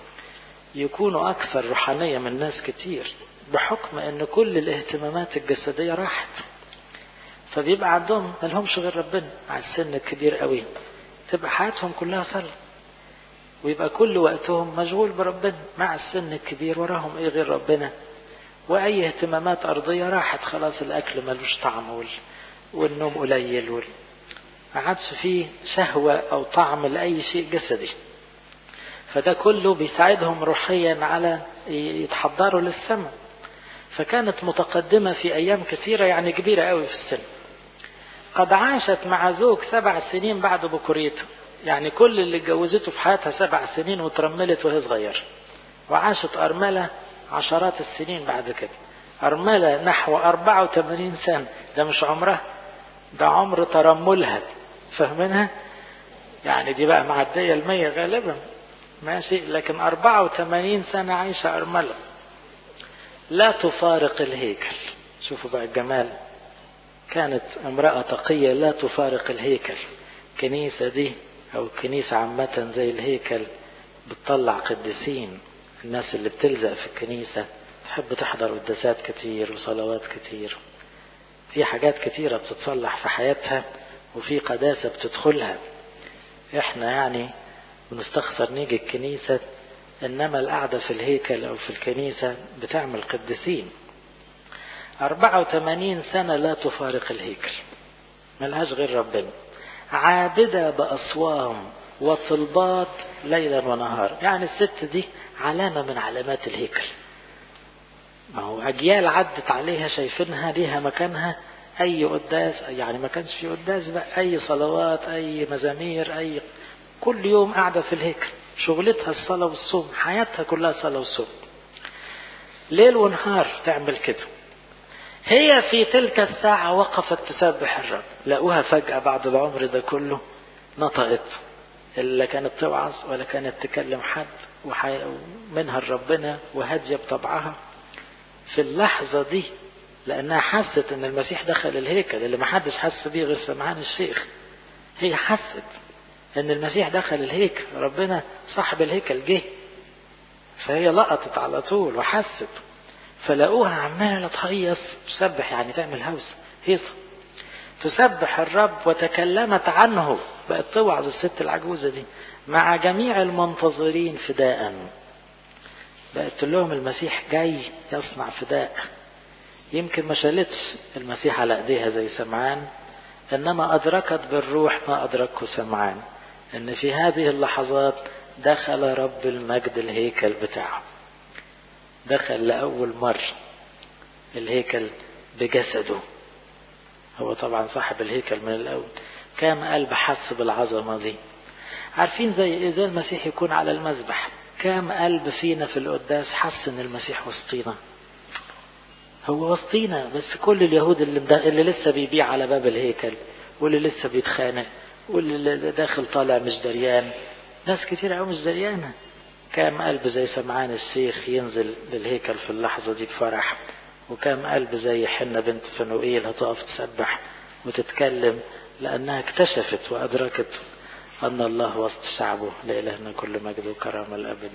يكونوا أكثر روحانية من ناس كتير بحكم أن كل الاهتمامات الجسدية راحت فبيبقى عندهم ملهمش غير ربنا على السن الكبير قوي تبقى حياتهم كلها صلاة ويبقى كل وقتهم مشغول بربنا مع السن الكبير وراهم ايه غير ربنا واي اهتمامات ارضيه راحت خلاص الاكل ملوش طعم وال... والنوم قليل وال... ما عادش فيه شهوه او طعم لاي شيء جسدي فده كله بيساعدهم روحيا على يتحضروا للسماء فكانت متقدمة في أيام كثيرة يعني كبيرة قوي في السن قد عاشت مع زوج سبع سنين بعد بكوريته يعني كل اللي اتجوزته في حياتها سبع سنين وترملت وهي صغيرة وعاشت أرملة عشرات السنين بعد كده أرملة نحو 84 سنة ده مش عمرها ده عمر ترملها فاهمينها يعني دي بقى معدية المية غالبا ماشي لكن 84 سنة عايشة أرملة لا تفارق الهيكل شوفوا بقى الجمال كانت امرأة تقية لا تفارق الهيكل كنيسة دي أو الكنيسة عامة زي الهيكل بتطلع قديسين الناس اللي بتلزق في الكنيسة تحب تحضر قداسات كتير وصلوات كتير في حاجات كتيرة بتتصلح في حياتها وفي قداسة بتدخلها احنا يعني بنستخسر نيجي الكنيسة انما القعدة في الهيكل او في الكنيسة بتعمل قديسين 84 سنة لا تفارق الهيكل ملهاش غير ربنا عابدة بأصوام وصلبات ليلا ونهارا يعني الست دي علامة من علامات الهيكل ما هو أجيال عدت عليها شايفينها ليها مكانها أي قداس يعني ما كانش في قداس بقى أي صلوات أي مزامير أي كل يوم قاعدة في الهيكل شغلتها الصلاة والصوم حياتها كلها صلاة والصوم ليل ونهار تعمل كده هي في تلك الساعة وقفت تسبح الرب لقوها فجأة بعد العمر ده كله نطقت اللي كانت توعظ ولا كانت تكلم حد ومنها ربنا وهادية بطبعها في اللحظة دي لأنها حست إن المسيح دخل الهيكل اللي ما حدش حس بيه غير سمعان الشيخ هي حست إن المسيح دخل الهيكل ربنا صاحب الهيكل جه فهي لقطت على طول وحست فلقوها عمالة تهيص تسبح يعني تعمل هوس هيصة تسبح الرب وتكلمت عنه بقت توعظ الست العجوزة دي مع جميع المنتظرين فداء بقت تقول لهم المسيح جاي يصنع فداء يمكن ما شالتش المسيح على ايديها زي سمعان انما ادركت بالروح ما ادركه سمعان ان في هذه اللحظات دخل رب المجد الهيكل بتاعه دخل لأول مرة الهيكل بجسده هو طبعا صاحب الهيكل من الأول كام قلب حس بالعظمة دي عارفين زي ايه زي المسيح يكون على المذبح كام قلب فينا في القداس حس ان المسيح وسطينا هو وسطينا بس كل اليهود اللي, اللي لسه بيبيع على باب الهيكل واللي لسه بيتخانق واللي داخل طالع مش دريان ناس كتير قوي مش دريانه كام قلب زي سمعان الشيخ ينزل للهيكل في اللحظة دي بفرح وكام قلب زي حنة بنت فنوئيل هتقف تسبح وتتكلم لأنها اكتشفت وأدركت أن الله وسط شعبه لإلهنا كل مجد وكرامة الأبد